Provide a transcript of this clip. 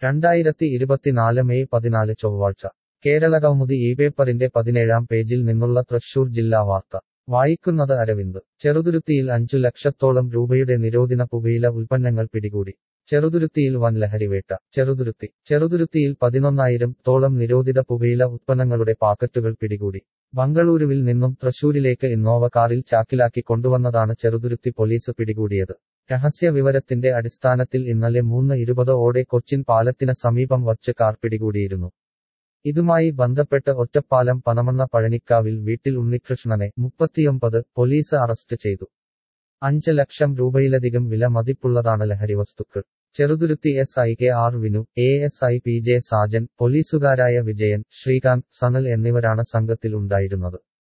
രണ്ടായിരത്തി ഇരുപത്തിനാല് മെയ് പതിനാല് ചൊവ്വാഴ്ച കേരള കൗമുദി ഈ പേപ്പറിന്റെ പതിനേഴാം പേജിൽ നിന്നുള്ള തൃശൂർ ജില്ലാ വാർത്ത വായിക്കുന്നത് അരവിന്ദ് ചെറുതുരുത്തിയിൽ അഞ്ചു ലക്ഷത്തോളം രൂപയുടെ നിരോധിത പുകയില ഉൽപ്പന്നങ്ങൾ പിടികൂടി ചെറുതുരുത്തിയിൽ വൻ ലഹരിവേട്ട ചെറുതുരുത്തി ചെറുതുരുത്തിയിൽ പതിനൊന്നായിരം തോളം നിരോധിത പുകയില ഉത്പന്നങ്ങളുടെ പാക്കറ്റുകൾ പിടികൂടി ബംഗളൂരുവിൽ നിന്നും തൃശൂരിലേക്ക് ഇന്നോവ കാറിൽ ചാക്കിലാക്കി കൊണ്ടുവന്നതാണ് ചെറുതുരുത്തി പോലീസ് പിടികൂടിയത് രഹസ്യ വിവരത്തിന്റെ അടിസ്ഥാനത്തിൽ ഇന്നലെ മൂന്ന് ഇരുപത് ഓടെ കൊച്ചിൻ പാലത്തിന് സമീപം വച്ച് കാർ പിടികൂടിയിരുന്നു ഇതുമായി ബന്ധപ്പെട്ട് ഒറ്റപ്പാലം പനമണ്ണ പഴനിക്കാവിൽ വീട്ടിൽ ഉണ്ണികൃഷ്ണനെ മുപ്പത്തിയൊമ്പത് പോലീസ് അറസ്റ്റ് ചെയ്തു അഞ്ച് ലക്ഷം രൂപയിലധികം വില മതിപ്പുള്ളതാണ് ലഹരിവസ്തുക്കൾ Cheruthuruthy S I K R Vinu A S I P J Sajan പോലീസുകാരായ വിജയൻ ശ്രീകാന്ത് സനൽ എന്നിവരാണ് സംഘത്തിൽ ഉണ്ടായിരുന്നത്